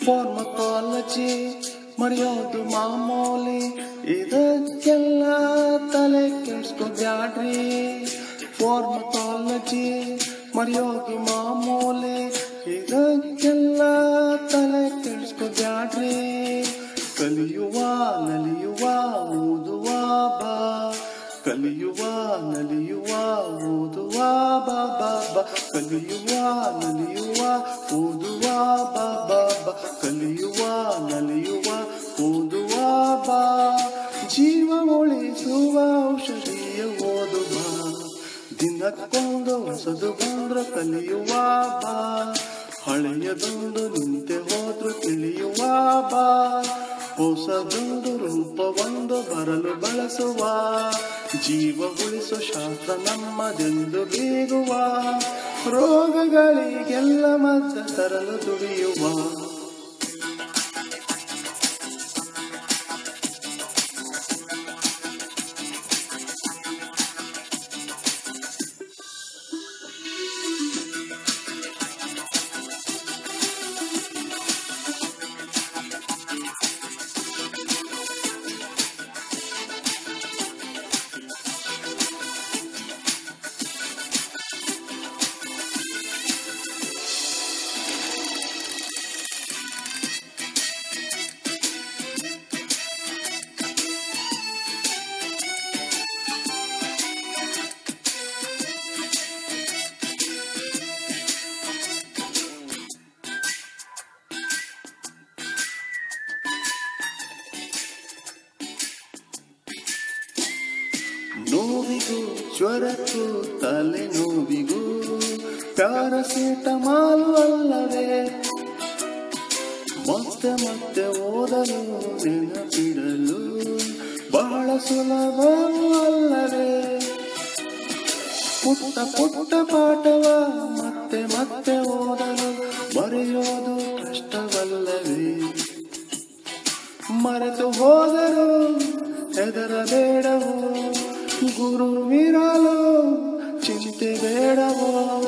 pharmacology ಮರೆಯೋದು ಮಾಮೂಲಿ ಇದಕ್ಕೆಲ್ಲ ತಲೆ ಕೆಡ್ಸ್ಕೊಬ್ಯಾಡ್ರಿ ಫಾರ್ಮಕಾಲಜಿ ಮರೆಯೋದು ಮಾಮೂಲಿ ಇದಕ್ಕೆಲ್ಲ ತಲೆ ಕೆಡ್ಸ್ಕೊಬ್ಯಾಡ್ರಿ ಕಲಿಯುವ ನಲಿಯುವ ಓದುವ ಬಾ ಕಲಿಯುವ ನಲಿಯುವ ಓದುವ ಬಾ ಬಾ ಬಾ ಕಲಿಯುವ ನಲಿಯುವ ಓದುವ ಬಾ ಬಾ ಬಾ ಕಲಿಯುವ ನಲಿಯುವ ಓದುವ ಬಾ ಜೀವ ಉಳಿಸುವ ಔಷಧಿಯ ಓದು ಬಾ ದಿನಕ್ಕೊಂದು ಹೊಸದು ಬಂದ್ರು ಕಲಿಯುವ ಬಾ ಹಳೆಯದೊಂದು ನಿಂತೆ ಹೋದ್ರು ತಿಳಿಯುವ ಬಾ ಹೊಸದೊಂದು ರೂಪವೊಂದು ಬರಲು ಬಳಸುವ ಜೀವ ಉಳಿಸೋ ಶಾಸ್ತ್ರ ನಮ್ಮದೆಂದು ಬೀಗುವ ರೋಗಗಳಿಗೆಲ್ಲ ಮದ್ದ ತರಲು ದುಡಿಯುವ ನೋವಿಗೂ ಜ್ವರಕ್ಕೂ ತಲೆ ನೋವಿಗೂ ಪ್ಯಾರಸಿಟಮಾಲ್ ಅಲ್ಲವೇ ಮತ್ತೆ ಮತ್ತೆ ಓದಲು ನೆನಪಿಡಲು ಬಹಳ ಸುಲಭವೂ ಅಲ್ಲವೇ ಪುಟ್ಟ ಪುಟ್ಟ ಪಾಠವ ಮತ್ತೆ ಮತ್ತೆ ಓದಲು ಬರೆಯೋದು ಕಷ್ಟವಲ್ಲವೇ ಮರೆತು ಹೋದರು ಹೆದರಬೇಡವೋ ಗುರುವಿರಲು ಚಿಂತೆ ಬೇಡವೋ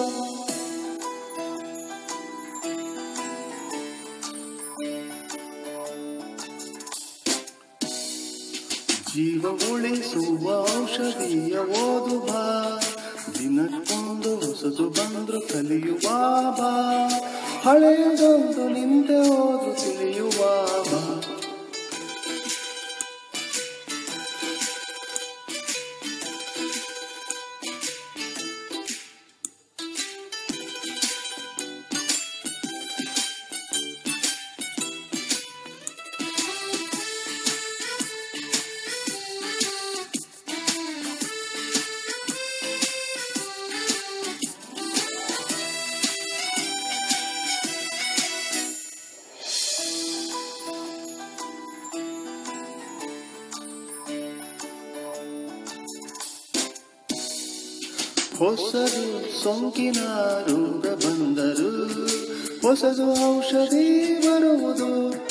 ಜೀವ ಉಳಿಸುವ ಔಷಧಿಯ ಓದು ಬಾ ದಿನಕ್ಕೊಂದು ಹೊಸದು ಬಂದ್ರು ಕಲಿಯುವ ಬಾ ಹಳೆಯದೊಂದು ನಿಂತೆ ಹೋದ್ರು ತಿಳಿಯುವ ಬಾ ಹೊಸದು ಸೋಂಕಿನ ರೋಗ ಬಂದರು ಹೊಸದು ಔಷಧಿ ಬರುವುದು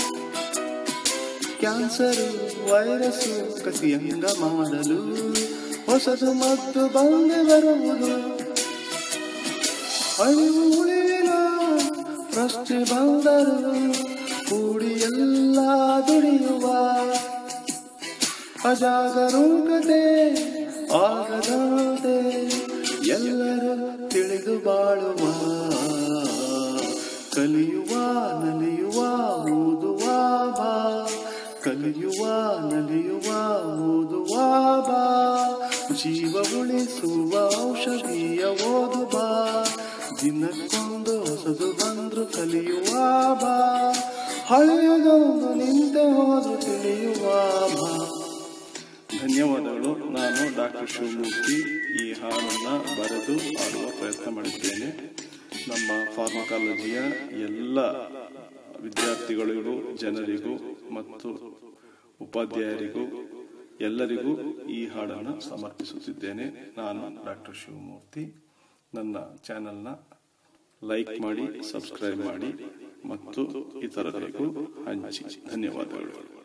ಕ್ಯಾನ್ಸರು ವೈರಸ್ ಕಸಿಯಂಗ ಮಾಡಲು ಹೊಸದು ಮದ್ದು ಬಂದೆ ಬರುವುದು ಅಳಿವು ಉಳಿವಿನ ಪ್ರಶ್ನೆ ಬಂದರು ಕೂಡಿ ಎಲ್ಲ ದುಡಿಯುವ ಅಜಾಗರೂಕತೆ ಆಗದಂತೆ ಎಲ್ಲರೂ ತಿಳಿದು ಬಾಳುವ ಕಲಿಯುವ ನಲಿಯುವ ಓದುವ ಬಾ ಕಲಿಯುವ ನಲಿಯುವ ಓದುವ ಬಾ ಜೀವ ಉಳಿಸುವ ಔಷಧಿಯ ಓದು ಬಾ ದಿನಕ್ಕೊಂದು ಹೊಸದು ಬಂದ್ರು ಕಲಿಯುವ ಬಾ ಹಳೆಯದೊಂದು ನಿಂತೆ ಹೋದ್ರು ತಿಳಿಯುವ ಬಾ ಧನ್ಯವಾದಗಳು ನಾನು ಡಾಕ್ಟರ್ ಶಿವಮೂರ್ತಿ ಈ ಹಾಡನ್ನು ಬರೆದು ಹಾಡುವ ಪ್ರಯತ್ನ ಮಾಡಿದ್ದೇನೆ ನಮ್ಮ ಫಾರ್ಮಕಾಲಜಿಯ ಎಲ್ಲ ವಿದ್ಯಾರ್ಥಿಗಳಿಗೂ ಜನರಿಗೂ ಮತ್ತು ಉಪಾಧ್ಯಾಯರಿಗೂ ಎಲ್ಲರಿಗೂ ಈ ಹಾಡನ್ನು ಸಮರ್ಪಿಸುತ್ತಿದ್ದೇನೆ ನಾನು ಡಾಕ್ಟರ್ ಶಿವಮೂರ್ತಿ ನನ್ನ ಚಾನೆಲ್ನ ಲೈಕ್ ಮಾಡಿ ಸಬ್ಸ್ಕ್ರೈಬ್ ಮಾಡಿ ಮತ್ತು ಇತರರಿಗೂ ಹಂಚಿ ಧನ್ಯವಾದಗಳು